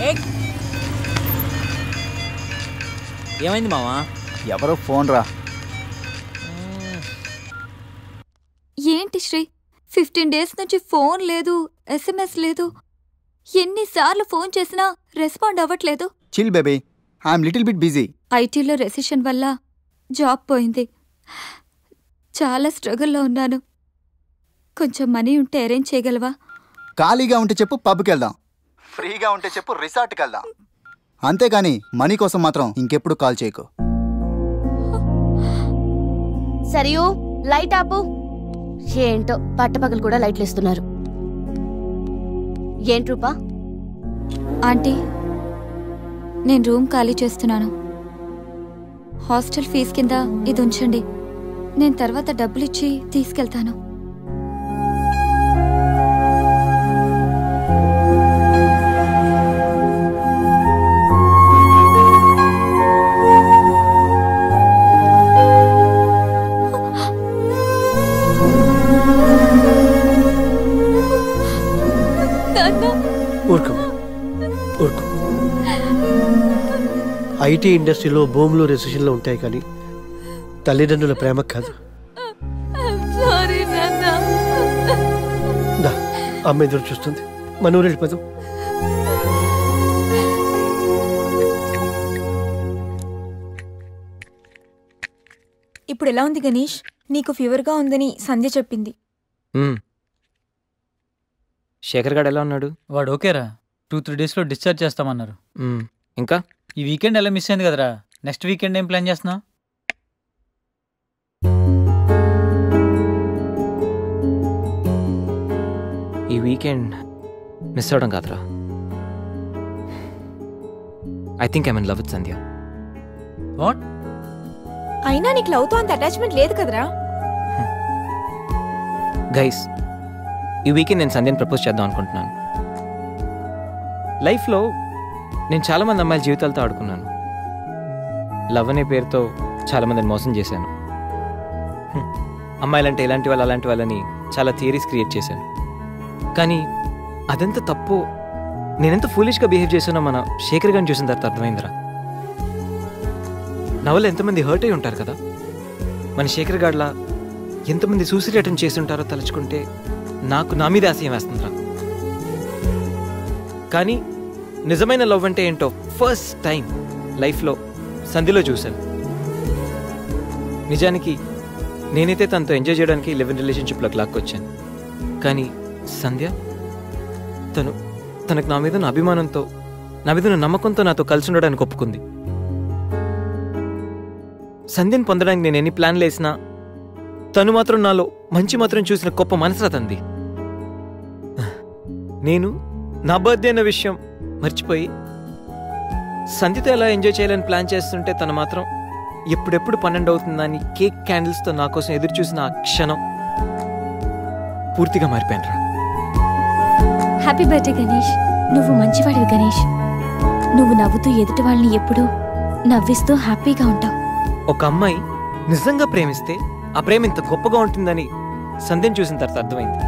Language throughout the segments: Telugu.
ఏమైంది మావా ఎవరో ఫోన్ రా ఏంటి శ్రీ ఫిఫ్టీన్ డేస్ నుంచి ఫోన్ లేదు ఎస్ఎంఎస్ లేదు ఎన్నిసార్లు ఫోన్ చేసినా రెస్పాండ్ అవ్వట్లేదు chill baby I'm little bit busy ఐటీలో రెసిషన్ వల్ల జాబ్ పోయింది చాలా స్ట్రగుల్లో ఉన్నాను కొంచెం మనీ ఉంటే అరేంజ్ చేయగలవా ఖాళీగా ఉంటే చెప్పు పబ్కి వెళ్దాం ఫ్రీగా ఉంటే చెప్పు రిసార్ట్కి వెళ్దాం అంతేగాని మనీ కోసం మాత్రం ఇంకెప్పుడు కాల్ చేయకు సరియు లైట్ ఆపు ఏంటో పట్టపగలు కూడా లైట్లు ఇస్తున్నారు ఏంటి రూపా ఆంటీ నేను రూమ్ ఖాళీ చేస్తున్నాను హాస్టల్ ఫీజు కింద ఇది ఉంచండి నేను తర్వాత డబ్బులిచ్చి తీసుకెళ్తాను ఊరుకో ఊరుకో ఐటీ ఇండస్ట్రీలో భూములు రెసిషన్లో ఉంటాయి కానీ తల్లిదండ్రుల ప్రేమ కాదు సారీ నాన్న దా అమ్మ ఎదురు చూస్తుంది మన ఊరు వెళ్ళిపోదాం ఇప్పుడు ఎలా ఉంది గణేష్ నీకు ఫీవర్గా ఉందని సంధ్య చెప్పింది మ్మ్. శేఖర్ గాడు ఎలా ఉన్నాడు వాడు ఓకేరా టూ త్రీ డేస్లో డిశ్చార్జ్ చేస్తామన్నారు మ్మ్. ఇంకా ఈ వీకెండ్ ఎలా మిస్ అయింది కదరా నెక్స్ట్ వీకెండ్ ఏం ప్లాన్ చేస్తున్నావు ఈ వీకెండ్ మిస్ అవడం కాదురా I think I mean love with Sandhya what అయినా నీకు లవ్తో అంత అటాచ్మెంట్ లేదు కదరా గైస్ ఈ వీకెండ్ నేను సంధ్యని ప్రపోజ్ చేద్దాం అనుకుంటున్నాను లైఫ్లో నేను చాలామంది అమ్మాయిల జీవితాలతో ఆడుకున్నాను లవ్ అనే పేరుతో చాలామందిని మోసం చేశాను హ్మ్. అమ్మాయిలంటే ఇలాంటి వాళ్ళు అలాంటి వాళ్ళని చాలా థియరీస్ క్రియేట్ చేశాను కానీ అదెంత తప్పు నేనెంత ఫూలిష్గా బిహేవ్ చేశానో మన శేఖర్ గారిని చూసిన తర్వాత అర్థమైందిరా నా వల్ల ఎంతమంది హర్ట్ అయి ఉంటారు కదా మన శేఖర్ గాడ్లా ఎంతమంది సూసైడ్ అటెంప్ట్ చేసి ఉంటారో తలుచుకుంటే నాకు నా మీద ఆశయం వేస్తుందిరా కానీ నిజమైన లవ్ అంటే ఏంటో ఫస్ట్ టైం లైఫ్లో సంధిలో చూశాను నిజానికి నేనైతే తనతో ఎంజాయ్ చేయడానికి లివ్ ఇన్ రిలేషన్షిప్లోకి లాక్కొచ్చాను కానీ సంధ్య తను తనకు నా మీద ఉన్న అభిమానంతో నా మీద ఉన్న నమ్మకంతో నాతో కలిసి ఉండడానికి ఒప్పుకుంది సంధ్యను పొందడానికి నేను ఎన్ని ప్లాన్లు వేసినా తను మాత్రం నాలో మంచి మాత్రం చూసిన గొప్ప మనసురా తంది నేను నా బర్త్డే అన్న విషయం మర్చిపోయి సంధ్యతో ఎలా ఎంజాయ్ చేయాలని ప్లాన్ చేస్తుంటే తను మాత్రం ఎప్పుడెప్పుడు పన్నెండు అవుతుందని కేక్ క్యాండిల్స్తో నా కోసం ఎదురు చూసిన ఆ క్షణం పూర్తిగా మారిపోయాను రా హ్యాపీ బర్త్డే గణేష్ నువ్వు మంచివాడివి గణేష్ నువ్వు నవ్వుతూ ఎదుటి వాళ్ళని ఎప్పుడూ నవ్విస్తూ హ్యాపీగా ఉంటావు ఒక అమ్మాయి నిజంగా ప్రేమిస్తే ఆ ప్రేమ ఇంత గొప్పగా ఉంటుందని సంధ్యను చూసిన తర్వాత అర్థమైంది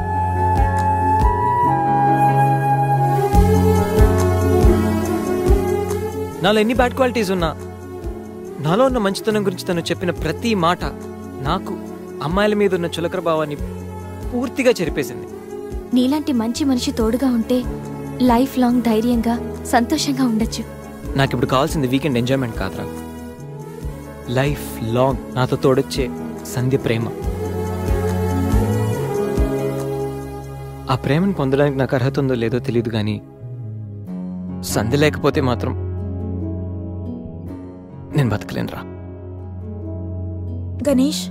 నాలో ఎన్ని బ్యాడ్ క్వాలిటీస్ ఉన్నా నాలో ఉన్న మంచితనం గురించి తను చెప్పిన ప్రతి మాట నాకు అమ్మాయిల మీద ఉన్న చులకర భావాన్ని పూర్తిగా చెరిపేసింది నీలాంటి మంచి మనిషి తోడుగా ఉంటే లైఫ్ లాంగ్ ధైర్యంగా సంతోషంగా ఉండొచ్చు నాకు ఇప్పుడు కావాల్సింది వీకెండ్ ఎంజాయ్మెంట్ కాదురా లైఫ్ లాంగ్ నాతో తోడొచ్చే సంధ్య ప్రేమ ఆ ప్రేమను పొందడానికి నాకు అర్హత ఉందో లేదో తెలియదు కానీ సంధ్య లేకపోతే మాత్రం నేను బతకలేనురా గణేష్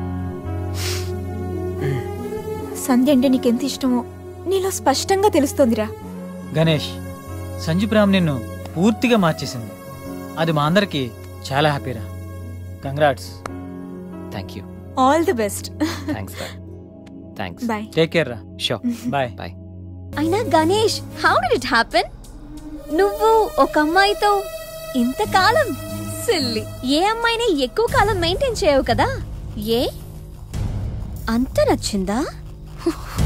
సంధ్య అంటే నీకెంత ఇష్టమో నీలో స్పష్టంగా తెలుస్తోందిరా గణేష్ సంజు ప్రేమ నిన్ను పూర్తిగా మార్చేసింది అది మా అందరికి చాలా హ్యాపీరా congrats thank you all the best thanks thanks bye take care రా షో బాయ్ బాయ్ అయినా Ganesh how did it happen నువ్వు ఒక అమ్మాయితో ఇంతకాలం సిల్లి ఏ అమ్మాయిని ఎక్కువ కాలం మెయింటైన్ చేయవు కదా ఏ అంత నచ్చిందా